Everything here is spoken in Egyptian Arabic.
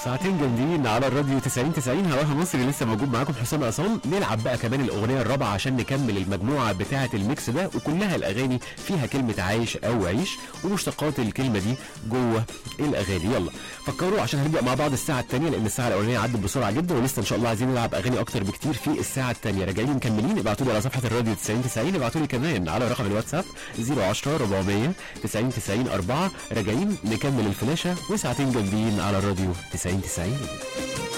ساعتين جامدين على الراديو 90 90 هواها مصري لسه موجود معاكم حسام عصام نلعب بقى كمان الاغنيه الرابعه عشان نكمل المجموعه بتاعه الميكس ده وكلها الاغاني فيها كلمه عايش او عيش ومشتقات الكلمه دي جوه الاغاني يلا فكروا عشان هنبدا مع بعض الساعه الثانيه لان الساعه الاولانيه عدت بسرعه جدا ولسه ان شاء الله عايزين نلعب اغاني اكتر بكتير في الساعه الثانيه راجعين مكملين ابعتوا لي على صفحه الراديو 90 90 ابعتوا لي كمان على رقم الواتساب 010 400 90 90 4 راجعين نكمل الفلاشه وساعتين جامدين على الراديو 90 90